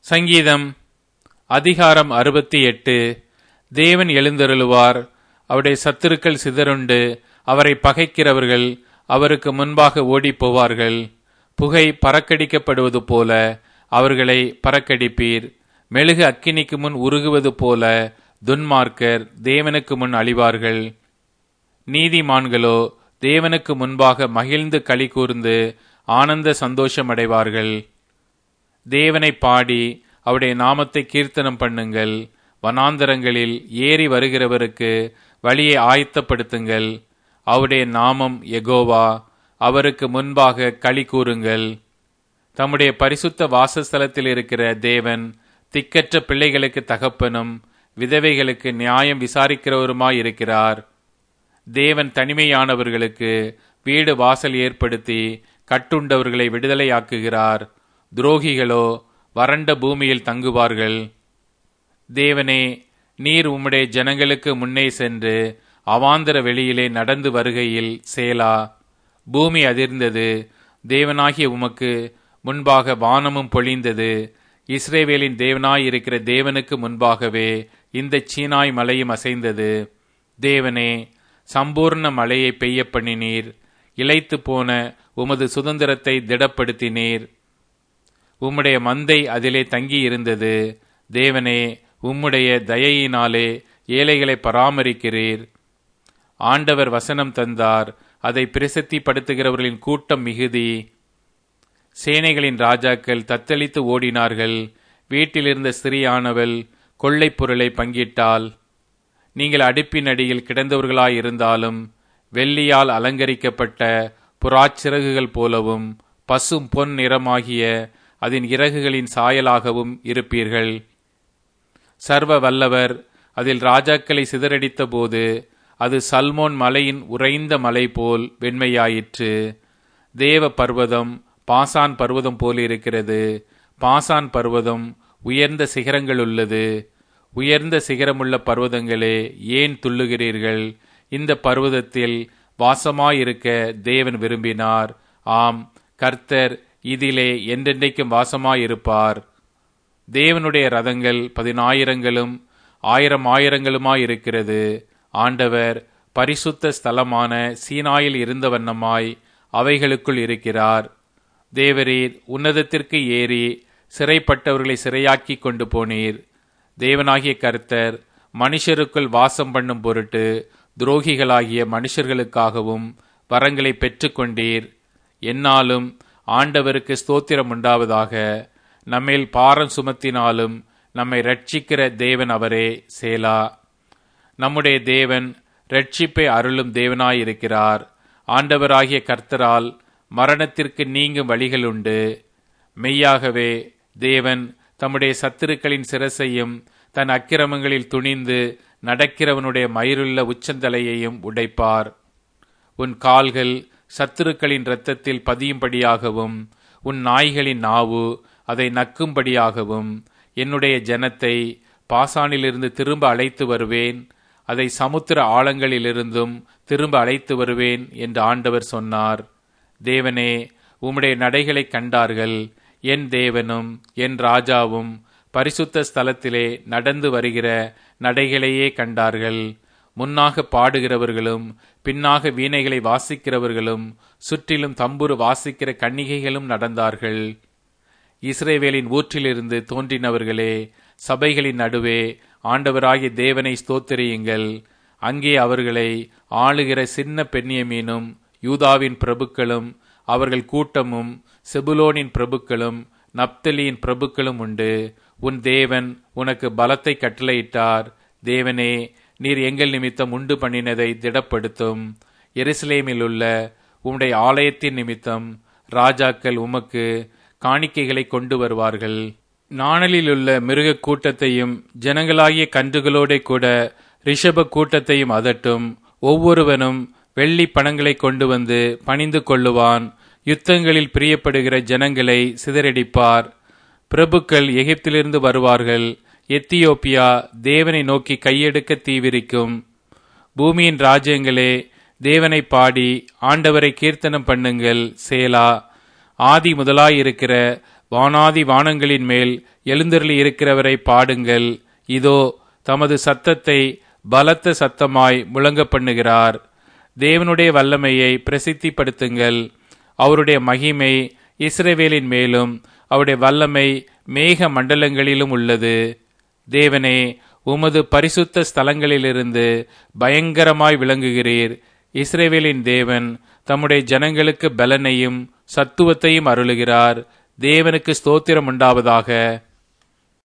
சங்கீதம் அதிகாரம் அறுபத்தி எட்டு தேவன் எழுந்தருளுவார் அவருடைய சத்துருக்கள் சிதறுண்டு அவரை பகைக்கிறவர்கள் அவருக்கு முன்பாக ஓடிப் போவார்கள் புகை பறக்கடிக்கப்படுவது போல அவர்களை பறக்கடிப்பீர் மெழுகு அக்கினிக்கு முன் உருகுவது போல துன்மார்க்கர் தேவனுக்கு முன் அழிவார்கள் நீதிமான்களோ தேவனுக்கு முன்பாக மகிழ்ந்து களி கூர்ந்து ஆனந்த சந்தோஷமடைவார்கள் தேவனை பாடி அவருடைய நாமத்தை கீர்த்தனம் பண்ணுங்கள் வனாந்தரங்களில் ஏறி வருகிறவருக்கு வழியை ஆயத்தப்படுத்துங்கள் அவருடைய நாமம் எகோவா அவருக்கு முன்பாக களி கூறுங்கள் தம்முடைய பரிசுத்த வாசஸ்தலத்தில் இருக்கிற தேவன் திக்கற்ற பிள்ளைகளுக்கு தகப்பனும் விதவைகளுக்கு நியாயம் விசாரிக்கிறவருமாயிருக்கிறார் தேவன் தனிமையானவர்களுக்கு வீடு வாசல் ஏற்படுத்தி கட்டுண்டவர்களை விடுதலையாக்குகிறார் துரோகிகளோ வறண்ட பூமியில் தங்குவார்கள் தேவனே நீர் உம்முடைய ஜனங்களுக்கு முன்னே சென்று அவாந்தர வெளியிலே நடந்து வருகையில் சேலா பூமி அதிர்ந்தது தேவனாகிய உமக்கு முன்பாக வானமும் பொழிந்தது இஸ்ரேவேலின் தேவனாயிருக்கிற தேவனுக்கு முன்பாகவே இந்த சீனாய் மலையும் அசைந்தது தேவனே சம்பூர்ண மழையை பெய்ய பண்ணினீர் இழைத்து போன உமது சுதந்திரத்தை திடப்படுத்தினீர் உம்முடைய மந்தை அதிலே தங்கியிருந்தது தேவனே உம்முடைய தயையினாலே ஏழைகளை பராமரிக்கிறீர் ஆண்டவர் வசனம் தந்தார் அதை பிரசித்திப்படுத்துகிறவர்களின் கூட்டம் மிகுதி சேனைகளின் ராஜாக்கள் தத்தளித்து ஓடினார்கள் வீட்டிலிருந்த ஸ்திரியானவள் கொள்ளைப் பொருளை பங்கிட்டால் நீங்கள் அடுப்பின் அடியில் கிடந்தவர்களாயிருந்தாலும் வெள்ளியால் அலங்கரிக்கப்பட்ட புறாச்சிறகுகள் போலவும் பசும் பொன் நிறமாகிய அதன் இறகுகளின் சாயலாகவும் இருப்பீர்கள் சர்வ வல்லவர் அதில் ராஜாக்களை சிதறடித்த போது அது சல்மோன் மலையின் உறைந்த மலை போல் வெண்மையாயிற்று தேவ பர்வதம் பாசான் பர்வதம் போல் இருக்கிறது பாசான் பர்வதம் உயர்ந்த சிகரங்கள் உள்ளது உயர்ந்த சிகரமுள்ள பர்வதங்களே ஏன் துள்ளுகிறீர்கள் இந்த பர்வதத்தில் வாசமாயிருக்க தேவன் விரும்பினார் ஆம் கர்த்தர் இதிலே என்றென்றைக்கும் வாசமாயிருப்பார் தேவனுடைய ரதங்கள் பதினாயிரங்களும் ஆயிரம் ஆயிரங்களுமாயிருக்கிறது ஆண்டவர் பரிசுத்த ஸ்தலமான சீனாயில் இருந்த வண்ணமாய் அவைகளுக்குள் இருக்கிறார் தேவரீர் உன்னதத்திற்கு ஏறி சிறைப்பட்டவர்களை சிறையாக்கி கொண்டு போனீர் தேவனாகிய கர்த்தர் மனுஷருக்குள் வாசம் பண்ணும் பொருட்டு துரோகிகளாகிய மனுஷர்களுக்காகவும் வரங்களை பெற்றுக்கொண்டீர் என்னாலும் ஆண்டவருக்கு ஸ்தோத்திரம் உண்டாவதாக நம்மேல் பாரம் சுமத்தினாலும் நம்மை ரட்சிக்கிற தேவன் அவரே சேலா நம்முடைய தேவன் ரட்சிப்பை அருளும் தேவனாயிருக்கிறார் ஆண்டவராகிய கர்த்தரால் மரணத்திற்கு நீங்கும் வழிகள் உண்டு மெய்யாகவே தேவன் தம்முடைய சத்துருக்களின் சிரசையும் தன் அக்கிரமங்களில் துணிந்து நடக்கிறவனுடைய மயிருள்ள உச்சந்தலையையும் உடைப்பார் உன் கால்கள் சத்துருக்களின் இரத்தத்தில் பதியும்படியாகவும் உன் நாய்களின் நாவு அதை நக்கும்படியாகவும் என்னுடைய ஜனத்தை பாசானிலிருந்து திரும்ப அழைத்து வருவேன் அதை சமுத்திர ஆழங்களிலிருந்தும் திரும்ப அழைத்து வருவேன் என்று ஆண்டவர் சொன்னார் தேவனே உம்முடைய நடைகளை கண்டார்கள் என் தேவனும் என் ராஜாவும் பரிசுத்த ஸ்தலத்திலே நடந்து வருகிற நடைகளையே கண்டார்கள் முன்னாக பாடுகிறவர்களும் பின்னாக வீணைகளை வாசிக்கிறவர்களும் சுற்றிலும் தம்புரு வாசிக்கிற கன்னிகைகளும் நடந்தார்கள் இஸ்ரேவேலின் ஊற்றிலிருந்து தோன்றினவர்களே சபைகளின் நடுவே ஆண்டவராகிய தேவனை ஸ்தோத்திரியுங்கள் அங்கே அவர்களை ஆளுகிற சின்ன பெண்ணியமீனும் யூதாவின் பிரபுக்களும் அவர்கள் கூட்டமும் செபுலோனின் பிரபுக்களும் நப்தலியின் பிரபுக்களும் உண்டு உன் தேவன் உனக்கு பலத்தை கட்டளையிட்டார் தேவனே நீர் எங்கள் நிமித்தம் உண்டு பண்ணினதை திடப்படுத்தும் எருசலேமில் உள்ள உம்முடைய ஆலயத்தின் நிமித்தம் ராஜாக்கள் உமக்கு காணிக்கைகளை கொண்டு வருவார்கள் நாணலிலுள்ள மிருக கூட்டத்தையும் ஜனங்களாகிய கன்றுகளோட கூட ரிஷப கூட்டத்தையும் அதட்டும் ஒவ்வொருவனும் வெள்ளி பணங்களை கொண்டு வந்து பணிந்து கொள்ளுவான் யுத்தங்களில் பிரியப்படுகிற ஜனங்களை சிதறடிப்பார் பிரபுக்கள் எகிப்திலிருந்து வருவார்கள் எத்தியோப்பியா தேவனை நோக்கி கையெடுக்க தீவிரிக்கும் பூமியின் ராஜ்யங்களே தேவனை பாடி ஆண்டவரை கீர்த்தனம் பண்ணுங்கள் சேலா ஆதி முதலாயிருக்கிற வானாதி வானங்களின் மேல் எழுந்தருளி இருக்கிறவரை பாடுங்கள் இதோ தமது சத்தத்தை பலத்த சத்தமாய் முழங்க பண்ணுகிறார் தேவனுடைய வல்லமையை பிரசித்திப்படுத்துங்கள் அவருடைய மகிமை இஸ்ரவேலின் மேலும் அவருடைய வல்லமை மேக மண்டலங்களிலும் உள்ளது தேவனே உமது பரிசுத்த ஸ்தலங்களிலிருந்து பயங்கரமாய் விளங்குகிறீர் இஸ்ரேவேலின் தேவன் தம்முடைய ஜனங்களுக்கு பலனையும் சத்துவத்தையும் அருளுகிறார் தேவனுக்கு ஸ்தோத்திரம் உண்டாவதாக